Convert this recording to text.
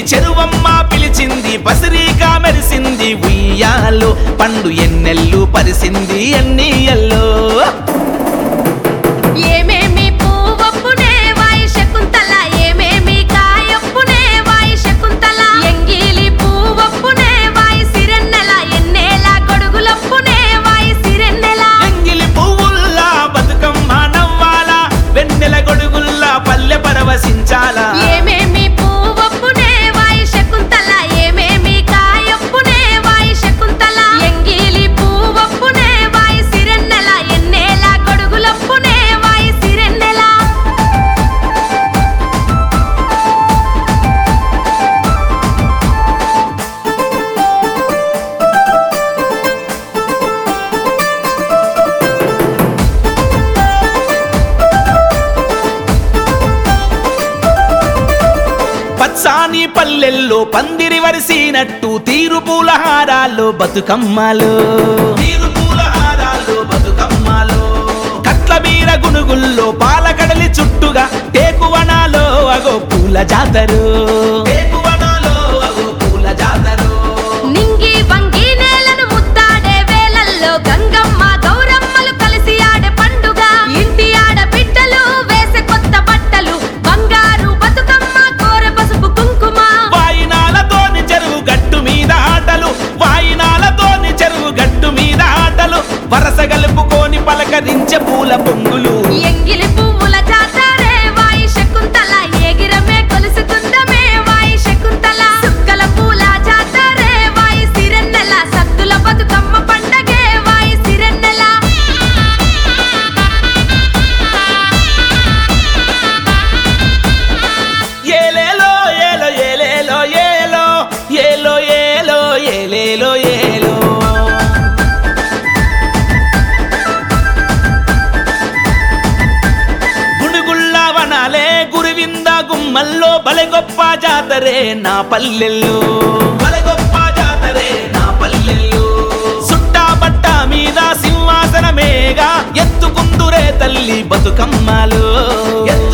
చెరువమ్మ పిలిచింది బసిరీగా మెరిసింది ఉయ్యాలో పండు ఎన్నెల్లు పరిసింది ఎన్నీయల్లో ఏమేమి పువ్వొప్పునే వాయి శకుంతల ఏమేమి కాయొప్పునే వాయి శకుంతల ఎంగిలి పువ్వొప్పునే వాయి సిరెన్నెల ఎన్నేల గొడుగులొప్పునే వాయి సిరెన్నెల ఎంగిలి పువ్వుల్లా బతుకమ్మ నవ్వాలా వెన్నెల గొడుగుల్లా పల్లె పరవశించాలా ఏమేమి పువ్వొప్పునే వాయి శకుంతల ఏమేమి కాయొప్పునే వాయి శకుంతల ఎంగిలి పువ్వొప్పునే వాయి సిరెన్నెల ఎన్నేల గొడుగులొప్పునే వాయి సిరెన్నెల పచ్చాని పల్లెల్లో పందిరి వరిసినట్టు తీరు పూల హారాల్లో బతుకమ్మలు తీరు పూల హారాల్లో బతుకమ్మలు కట్ల బీర గునుగుల్లో పాలకడలి చుట్టుగా టేకువనాలో అగో పూల జాతరు టేకువనాలో అగో పూల జాతరు నింగి వంగి నేలను ముద్దాడే వేలల్లో గంగమ్మ గౌరమ్మలు కలిసి ఆడే పండుగ ఇంటి ఆడబిడ్డలు వేసే కొత్త బట్టలు బంగారు బతుకమ్మ కోరె పసుపు కుంకుమ వాయినాలతోని చెరువు గట్టు మీద ఆటలు వాయినాలతోని చెరువు గట్టు మీద ఆటలు వరస గలుపుకొని పలకరించే పూల పొంగులు ఎంగిలి పువ్వుల జాతరే వాయి శకుంతల ఎగిరమే కొలుసుకుందమే వాయి శకుంతల సుక్కల పూల జాతరే వాయి సిరెన్నెల సత్తుల బతుకమ్మ పండగే వాయి సిరెన్నెల ఏలేలో ఏలో ఏలేలో ఏలో ఏలో ఏలో ఏలేలో ఏలో గుణుగుళ్ళ వనాలే గురువింద గుమ్మల్లో బలె గొప్ప జాతరే నా పల్లెల్లో బలె గొప్ప జాతరే నా పల్లెల్లో సుట్టా బట్ట మీద సింహాసనమేగా ఎత్తుకుందురే తల్లి బతుకమ్మలు ఎత్తు